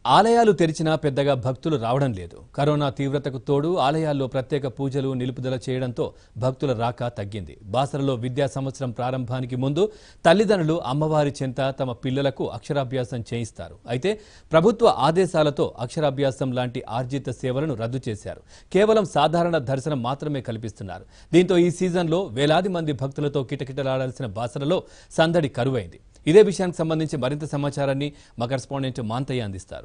ఆలయాలు తెరిచినా పెద్దగా భక్తులు రావడం లేదు కరోనా తీవ్రతకు తోడు ఆలయాల్లో ప్రత్యేక పూజలు నిలుపుదల చేయడంతో భక్తుల రాక తగ్గింది బాసరలో విద్యా సంవత్సరం ప్రారంభానికి ముందు తల్లిదండ్రులు అమ్మవారి చెంత తమ పిల్లలకు అక్షరాభ్యాసం చేయిస్తారు అయితే ప్రభుత్వ ఆదేశాలతో అక్షరాభ్యాసం లాంటి ఆర్జిత సేవలను రద్దు చేశారు కేవలం సాధారణ దర్శనం మాత్రమే కల్పిస్తున్నారు దీంతో ఈ సీజన్లో వేలాది మంది భక్తులతో కిటకిటలాడాల్సిన బాసరలో సందడి కరువైంది ఇదే విషయానికి సంబంధించి మరింత సమాచారాన్ని మా కరెస్పాండెంట్ మాంతయ్య అందిస్తారు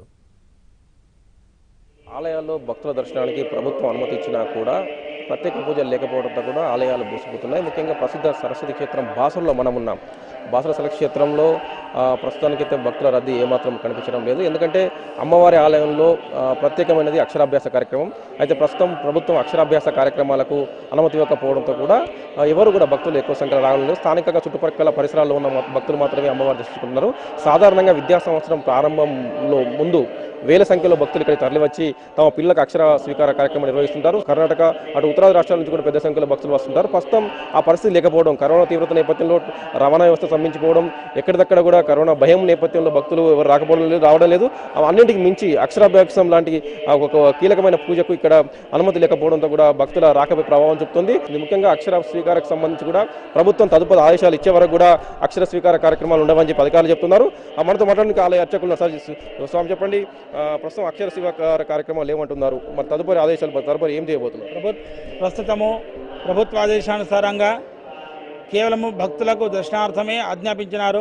ఆలయాల్లో భక్తుల దర్శనానికి ప్రభుత్వం అనుమతి ఇచ్చినా కూడా ప్రత్యేక పూజలు లేకపోవడంతో కూడా ఆలయాలు మూసుకుపోతున్నాయి ముఖ్యంగా ప్రసిద్ధ సరస్వతి క్షేత్రం బాసరలో మనం ఉన్నాం బాసర శిల క్షేత్రంలో ఆ, ప్రస్తుతానికైతే భక్తుల రద్దీ ఏమాత్రం కనిపించడం లేదు ఎందుకంటే అమ్మవారి ఆలయంలో ఆ, ప్రత్యేకమైనది అక్షరాభ్యాస కార్యక్రమం అయితే ప్రస్తుతం ప్రభుత్వం అక్షరాభ్యాస కార్యక్రమాలకు అనుమతి ఇవ్వకపోవడంతో కూడా ఆ, ఎవరు కూడా భక్తులు ఎక్కువ సంఖ్యలో రావడం లేదు స్థానికంగా చుట్టుపక్కల పరిసరాల్లో ఉన్న భక్తులు మాత్రమే అమ్మవారు దర్శించుకుంటున్నారు సాధారణంగా విద్యా సంవత్సరం ప్రారంభంలో ముందు వేల సంఖ్యలో భక్తులు ఇక్కడ తరలివచ్చి తమ పిల్లలకు అక్షర స్వీకార కార్యక్రమం నిర్వహిస్తుంటారు కర్ణాటక అటు ఉత్తరాది రాష్ట్రాల నుంచి కూడా పెద్ద సంఖ్యలో భక్తులు వస్తుంటారు ప్రస్తుతం ఆ పరిస్థితి లేకపోవడం కరోనా తీవ్రత నేపథ్యంలో రవాణా వ్యవస్థ స్తంభించిపోవడం ఎక్కడిదక్కడ కూడా కరోనా భయం నేపథ్యంలో భక్తులు ఎవరు రాకపోవడం లేదు రావడం లేదు ఆ అన్నింటికి మించి అక్షరాభ్యాసం లాంటి ఆ ఒక కీలకమైన పూజకు ఇక్కడ అనుమతి లేకపోవడంతో కూడా భక్తుల రాకపై ప్రభావం చూపుతుంది ఇది ముఖ్యంగా అక్షర స్వీకారకు సంబంధించి కూడా ప్రభుత్వం తదుపరి ఆదేశాలు ఇచ్చే వరకు కూడా అక్షర స్వీకార కార్యక్రమాలు ఉండవని చెప్పి అధికారులు చెప్తున్నారు ఆ మనతో మాట్లాడడానికి ఆలయ అర్చకులు సార్ స్వామి చెప్పండి ఆ, ప్రస్తుతం అక్షర స్వీకార కార్యక్రమాలు ఏమంటున్నారు మరి తదుపరి ఆదేశాలు మరి తదుపరి ఏం చేయబోతున్నారు ప్రభు ప్రస్తుతము ప్రభుత్వ ఆదేశానుసారంగా కేవలము భక్తులకు దర్శనార్థమే ఆజ్ఞాపించినారు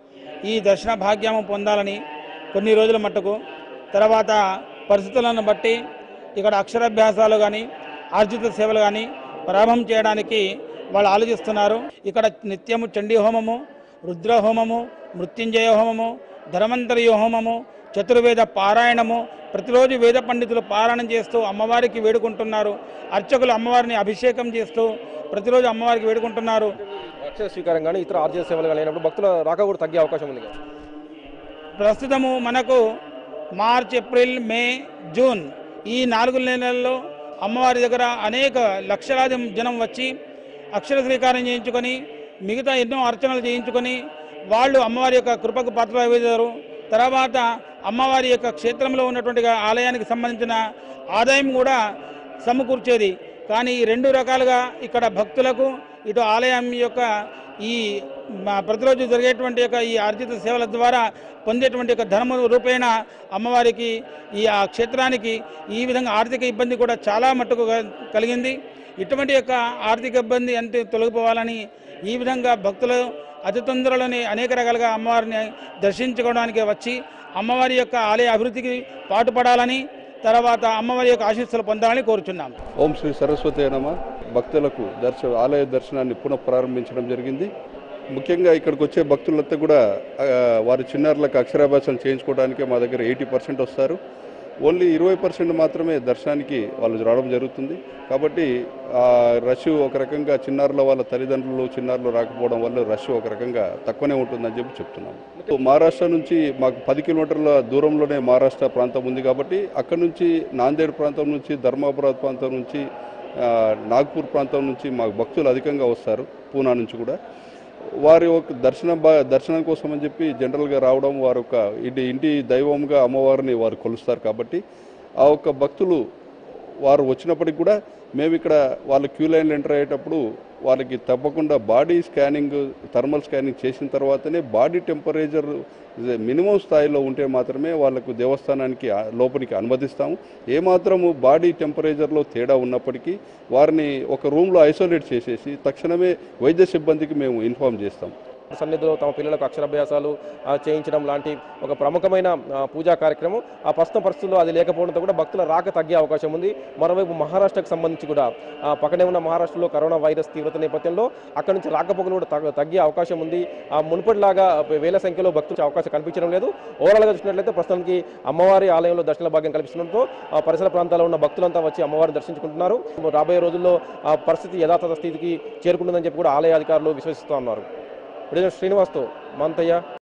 ఈ దర్శన భాగ్యము పొందాలని కొన్ని రోజుల మట్టుకు తర్వాత పరిస్థితులను బట్టి ఇక్కడ అక్షరాభ్యాసాలు కానీ ఆర్జిత సేవలు కానీ ప్రారంభం చేయడానికి వాళ్ళు ఆలోచిస్తున్నారు ఇక్కడ నిత్యము చండీ హోమము రుద్ర హోమము మృత్యుంజయ హోమము ధర్మంతరి హోమము చతుర్వేద పారాయణము ప్రతిరోజు వేద పండితులు పారాయణం చేస్తూ అమ్మవారికి వేడుకుంటున్నారు అర్చకులు అమ్మవారిని అభిషేకం చేస్తూ ప్రతిరోజు అమ్మవారికి వేడుకుంటున్నారు అక్షర స్వీకారం కానీ ఇతర ఆర్జిత సేవలు కానీ అయినప్పుడు భక్తుల రాక కూడా తగ్గే అవకాశం ఉంది కదా ప్రస్తుతము మనకు మార్చ్ ఏప్రిల్ మే జూన్ ఈ నాలుగు నెలల్లో అమ్మవారి దగ్గర అనేక లక్షలాది జనం వచ్చి అక్షర శ్రీకారం చేయించుకొని మిగతా ఎన్నో అర్చనలు చేయించుకొని వాళ్ళు అమ్మవారి యొక్క కృపకు పాత్రలయ్యారు తర్వాత అమ్మవారి యొక్క క్షేత్రంలో ఉన్నటువంటి ఆలయానికి సంబంధించిన ఆదాయం కూడా సమకూర్చేది కానీ ఈ రెండు రకాలుగా ఇక్కడ భక్తులకు ఇటు ఆలయం యొక్క ఈ మా ప్రతిరోజు జరిగేటువంటి యొక్క ఈ ఆర్జిత సేవల ద్వారా పొందేటువంటి యొక్క ధనము రూపేణ అమ్మవారికి ఈ ఆ క్షేత్రానికి ఈ విధంగా ఆర్థిక ఇబ్బంది కూడా చాలా మట్టుకు క- కలిగింది ఇటువంటి యొక్క ఆర్థిక ఇబ్బంది అంటే తొలగిపోవాలని ఈ విధంగా భక్తులు అతి తొందరలోనే అనేక రకాలుగా అమ్మవారిని దర్శించుకోవడానికి వచ్చి అమ్మవారి యొక్క ఆలయ అభివృద్ధికి పాటుపడాలని తర్వాత అమ్మవారి యొక్క ఆశీస్సులు పొందాలని కోరుచున్నాం ఓం శ్రీ సరస్వతి నమ భక్తులకు దర్శ ఆలయ దర్శనాన్ని పునః ప్రారంభించడం జరిగింది ముఖ్యంగా ఇక్కడికి వచ్చే భక్తులంతా కూడా ఆ, వారి చిన్నారులకు అక్షరాభ్యాసం చేయించుకోవడానికి మా దగ్గర ఎయిటీ పర్సెంట్ వస్తారు ఓన్లీ ఇరవై పర్సెంట్ మాత్రమే దర్శనానికి వాళ్ళు రావడం జరుగుతుంది కాబట్టి ఆ రష్ ఒక రకంగా చిన్నారుల వాళ్ళ తల్లిదండ్రులు చిన్నారులు రాకపోవడం వల్ల రష్ ఒక రకంగా తక్కువనే ఉంటుందని చెప్పి చెప్తున్నాము మహారాష్ట్ర నుంచి మాకు పది కిలోమీటర్ల దూరంలోనే మహారాష్ట్ర ప్రాంతం ఉంది కాబట్టి అక్కడ నుంచి నాందేడ్ ప్రాంతం నుంచి ధర్మాపురాద్ ప్రాంతం నుంచి ఆ, నాగ్పూర్ ప్రాంతం నుంచి మాకు భక్తులు అధికంగా వస్తారు పూనా నుంచి కూడా వారి ఒక దర్శనం బా దర్శనం కోసం అని చెప్పి జనరల్గా రావడం వారి ఒక ఇంటి ఇంటి దైవంగా అమ్మవారిని వారు కొలుస్తారు కాబట్టి ఆ ఒక్క భక్తులు వారు వచ్చినప్పటికి కూడా మేము ఇక్కడ వాళ్ళ క్యూ లైన్లో ఎంటర్ అయ్యేటప్పుడు వాళ్ళకి తప్పకుండా బాడీ స్కానింగ్ థర్మల్ స్కానింగ్ చేసిన తర్వాతనే బాడీ టెంపరేచర్ మినిమం స్థాయిలో ఉంటే మాత్రమే వాళ్ళకు దేవస్థానానికి ఆ- లోపలికి అనుమతిస్తాము ఏమాత్రము బాడీ టెంపరేచర్లో తేడా ఉన్నప్పటికీ వారిని ఒక రూమ్లో ఐసోలేట్ చేసేసి తక్షణమే వైద్య సిబ్బందికి మేము ఇన్ఫామ్ చేస్తాం సన్నిధిలో తమ పిల్లలకు అక్షరాభ్యాసాలు ఆ, చేయించడం లాంటి ఒక ప్రముఖమైన ఆ, పూజా కార్యక్రమం ఆ ప్రస్తుత పరిస్థితుల్లో అది లేకపోవడంతో కూడా భక్తుల రాక తగ్గే అవకాశం ఉంది మరోవైపు మహారాష్ట్రకు సంబంధించి కూడా ఆ, పక్కనే ఉన్న మహారాష్ట్రలో కరోనా వైరస్ తీవ్రత నేపథ్యంలో అక్కడి నుంచి రాకపోకలు కూడా తగ్గ- తగ్గే అవకాశం ఉంది ఆ మునుపటిలాగా వేల సంఖ్యలో భక్తులు వచ్చే అవకాశం కల్పించడం లేదు ఓవరాల్గా చూసినట్లయితే ప్రస్తుతానికి అమ్మవారి ఆలయంలో దర్శన భాగ్యం కల్పిస్తుండటంతో ఆ, పరిసర ప్రాంతాల్లో ఉన్న భక్తులంతా వచ్చి అమ్మవారిని దర్శించుకుంటున్నారు రాబోయే రోజుల్లో ఆ పరిస్థితి యథాతథ స్థితికి చేరుకుంటుందని చెప్పి కూడా ఆలయ అధికారులు విశ్వసిస్తూ ఉన్నారు శ్రీనివాస్తో మంతయ్య